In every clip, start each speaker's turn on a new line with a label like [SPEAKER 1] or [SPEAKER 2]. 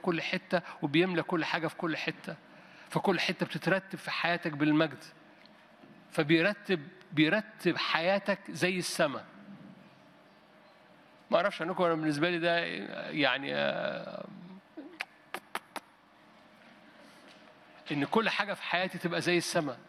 [SPEAKER 1] كل حتة وبيملى كل حاجة في كل حتة فكل حتة بتترتب في حياتك بالمجد فبيرتب بيرتب حياتك زي السماء ما اعرفش عنكم انا بالنسبه لي ده يعني آه، ان كل حاجه في حياتي تبقى زي السماء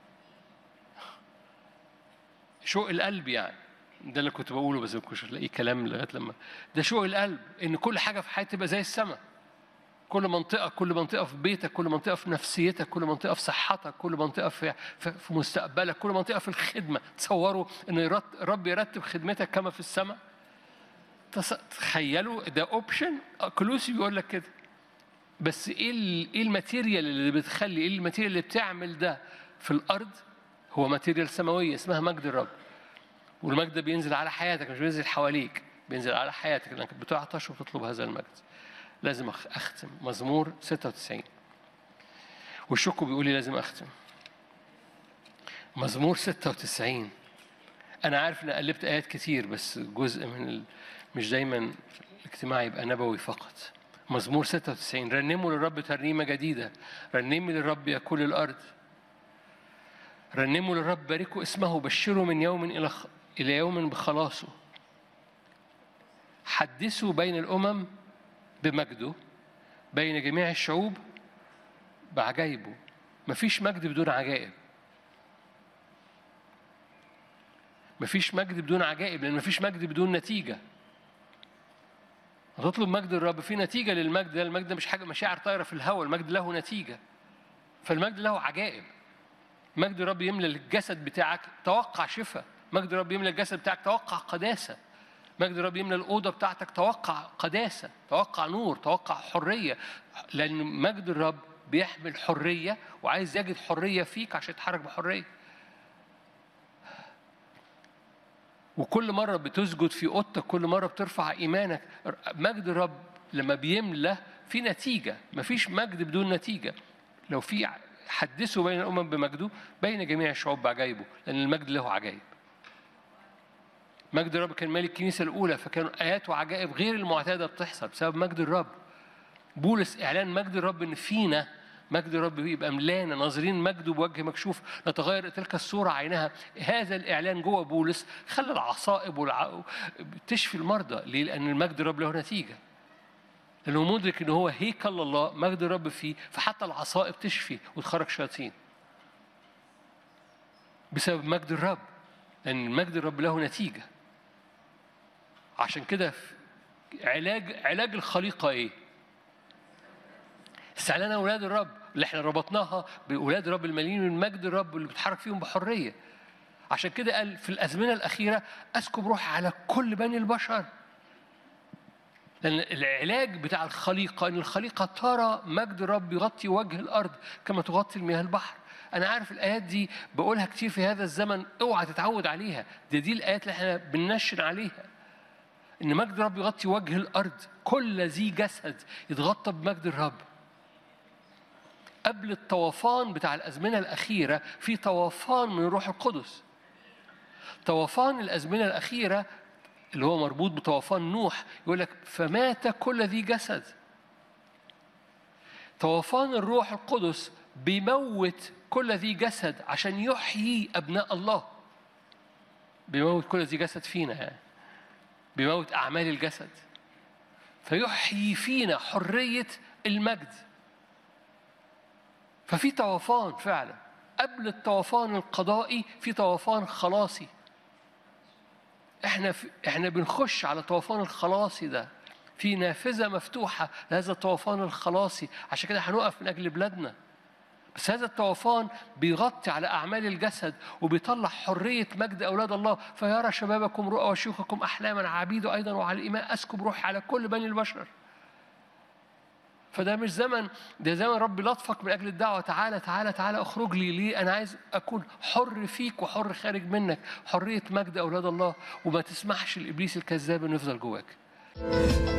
[SPEAKER 1] شوق القلب يعني ده اللي كنت بقوله بس ما كنتش هتلاقيه كلام لغايه لما ده شوق القلب ان كل حاجه في حياتي تبقى زي السماء كل منطقة كل منطقة في بيتك كل منطقة في نفسيتك كل منطقة في صحتك كل منطقة في في في مستقبلك كل منطقة في الخدمة تصوروا إن يرت- الرب يرتب خدمتك كما في السماء تص- تخيلوا ده اوبشن كلوسي بيقول لك كده بس ايه ال- ايه الماتيريال اللي بتخلي ايه الماتيريال اللي بتعمل ده في الارض هو ماتيريال سماويه اسمها مجد الرب والمجد ده بينزل على حياتك مش بينزل حواليك بينزل على حياتك لانك بتعطش وتطلب هذا المجد لازم أخ- اختم مزمور 96 والشكو بيقول لي لازم اختم مزمور 96 انا عارف ان قلبت ايات كتير بس جزء من ال... مش دايما الاجتماع يبقى نبوي فقط مزمور 96 رنموا للرب ترنيمه جديده رنمي للرب يا كل الارض رنموا للرب باركوا اسمه بشروا من يوم الى خ... الى يوم بخلاصه حدثوا بين الامم بمجده بين جميع الشعوب بعجائبه مفيش مجد بدون عجائب مفيش مجد بدون عجائب لان مفيش مجد بدون نتيجه هتطلب مجد الرب في نتيجه للمجد ده المجد ده مش حاجه مشاعر طايره في الهواء المجد له نتيجه فالمجد له عجائب مجد الرب يملى الجسد بتاعك توقع شفاء مجد الرب يملى الجسد بتاعك توقع قداسه مجد الرب يملى الأوضة بتاعتك توقع قداسة توقع نور توقع حرية لأن مجد الرب بيحمل حرية وعايز يجد حرية فيك عشان تتحرك بحرية وكل مرة بتسجد في أوضتك كل مرة بترفع إيمانك مجد الرب لما بيملى في نتيجة مفيش مجد بدون نتيجة لو في حدثوا بين الأمم بمجده بين جميع الشعوب بعجائبه لأن المجد له عجائب مجد الرب كان مالك الكنيسة الأولى فكانوا آيات وعجائب غير المعتادة بتحصل بسبب مجد الرب بولس إعلان مجد الرب إن فينا مجد الرب يبقى ملانا ناظرين مجده بوجه مكشوف نتغير تلك الصورة عينها هذا الإعلان جوه بولس خلى العصائب والع... تشفي المرضى ليه؟ لأن المجد الرب له نتيجة لأنه مدرك إن هو هيكل الله مجد الرب فيه فحتى العصائب تشفي وتخرج شياطين بسبب مجد الرب لأن مجد الرب له نتيجة عشان كده علاج علاج الخليقة إيه؟ استعلان أولاد الرب اللي احنا ربطناها بأولاد الرب المليين من مجد الرب اللي بيتحرك فيهم بحرية عشان كده قال في الأزمنة الأخيرة أسكب روحي على كل بني البشر لأن العلاج بتاع الخليقة إن الخليقة ترى مجد الرب يغطي وجه الأرض كما تغطي المياه البحر أنا عارف الآيات دي بقولها كتير في هذا الزمن اوعى تتعود عليها دي دي الآيات اللي احنا بننشن عليها إن مجد الرب يغطي وجه الأرض كل ذي جسد يتغطى بمجد الرب قبل الطوفان بتاع الأزمنة الأخيرة في طوفان من الروح القدس طوفان الأزمنة الأخيرة اللي هو مربوط بطوفان نوح يقول لك فمات كل ذي جسد طوفان الروح القدس بيموت كل ذي جسد عشان يحيي أبناء الله بيموت كل ذي جسد فينا يعني بيموت أعمال الجسد فيحيي فينا حرية المجد ففي طوفان فعلا قبل الطوفان القضائي في طوفان خلاصي احنا في احنا بنخش على طوفان الخلاصي ده في نافذه مفتوحه لهذا الطوفان الخلاصي عشان كده هنقف من اجل بلادنا بس هذا الطوفان بيغطي على اعمال الجسد وبيطلع حريه مجد اولاد الله فيرى شبابكم رؤى وشيوخكم احلاما عبيد ايضا وعلى الايمان اسكب روحي على كل بني البشر فده مش زمن ده زمن رب لطفك من اجل الدعوه تعالى تعالى تعالى اخرج لي ليه انا عايز اكون حر فيك وحر خارج منك حريه مجد اولاد الله وما تسمحش لابليس الكذاب انه يفضل جواك